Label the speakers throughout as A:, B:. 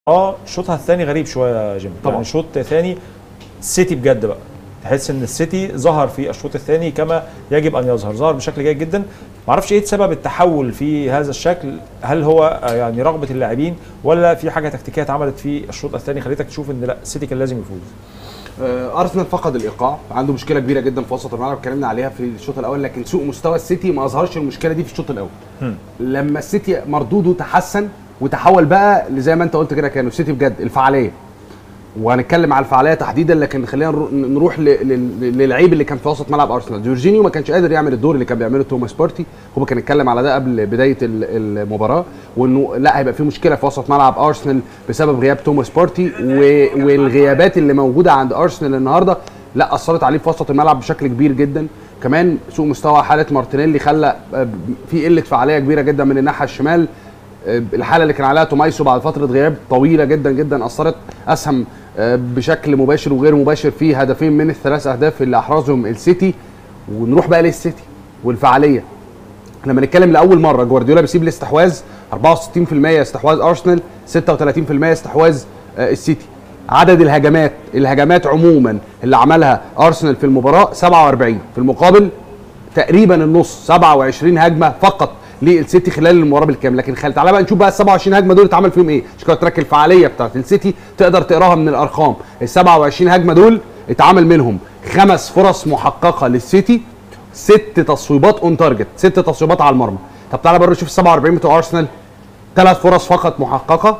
A: اه شوطها الثاني غريب شويه يا جيم
B: طبعاً.
A: يعني شوط ثاني سيتي بجد بقى تحس ان السيتي ظهر في الشوط الثاني كما يجب ان يظهر ظهر بشكل جيد جدا معرفش ايه سبب التحول في هذا الشكل هل هو آه، يعني رغبه اللاعبين ولا في حاجه تكتيكيه اتعملت في الشوط الثاني خليتك تشوف ان لا السيتي كان لازم يفوز
B: آه، ارسنال فقد الايقاع عنده مشكله كبيره جدا في وسط الملعب اتكلمنا عليها في الشوط الاول لكن سوء مستوى السيتي ما اظهرش المشكله دي في الشوط الاول لما السيتي مردوده تحسن وتحول بقى زي ما انت قلت كده كانوا السيتي بجد الفعاليه وهنتكلم على الفعاليه تحديدا لكن خلينا نرو- نروح ل- ل- للعيب اللي كان في وسط ملعب ارسنال جورجينيو ما كانش قادر يعمل الدور اللي كان بيعمله توماس بارتي هو كان اتكلم على ده قبل بدايه ال- المباراه وانه لا هيبقى في مشكله في وسط ملعب ارسنال بسبب غياب توماس بارتي و- والغيابات اللي موجوده عند ارسنال النهارده لا اثرت عليه في وسط الملعب بشكل كبير جدا كمان سوء مستوى حاله مارتينيلي خلى آه، في قله فعاليه كبيره جدا من الناحيه الشمال آه، الحاله اللي كان عليها تومايسو بعد فتره غياب طويله جدا جدا اثرت اسهم آه، بشكل مباشر وغير مباشر في هدفين من الثلاث اهداف اللي احرزهم السيتي ونروح بقى للسيتي والفعاليه لما نتكلم لاول مره جوارديولا بيسيب الاستحواذ 64% استحواذ ارسنال 36% استحواذ آه، السيتي عدد الهجمات الهجمات عموما اللي عملها ارسنال في المباراه 47 في المقابل تقريبا النص 27 هجمه فقط للسيتي خلال المباراه بالكامل لكن خل... تعالى بقى نشوف بقى ال 27 هجمه دول اتعمل فيهم ايه عشان كده قلت لك الفعاليه بتاعت السيتي تقدر تقراها من الارقام ال 27 هجمه دول اتعمل منهم خمس فرص محققه للسيتي ست تصويبات اون تارجت ست تصويبات على المرمى طب تعالى بقى نشوف ال 47 بتوع ارسنال ثلاث فرص فقط محققه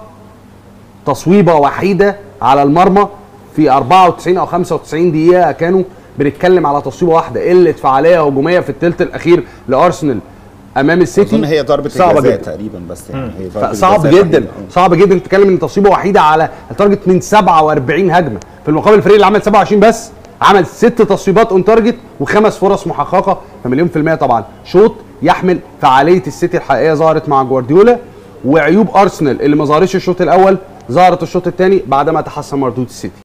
B: تصويبه وحيده على المرمى في 94 او 95 دقيقه كانوا بنتكلم على تصويبه واحده قله فعاليه هجوميه في الثلث الاخير لارسنال امام السيتي
C: اظن هي ضربه
B: صعبه
C: الجزاء
B: جدا
C: تقريبا بس يعني هي ضربة
B: صعب
C: الجزاء
B: جدا
C: الوحيدة. آه.
B: صعب جدا تتكلم ان تصويبه وحيده على التارجت من 47 هجمه في المقابل الفريق اللي عمل 27 بس عمل ست تصويبات اون تارجت وخمس فرص محققه فمليون في الميه طبعا شوط يحمل فعاليه السيتي الحقيقيه ظهرت مع جوارديولا وعيوب ارسنال اللي ما ظهرتش الشوط الاول ظهرت الشوط الثاني بعدما تحسن مردود السيتي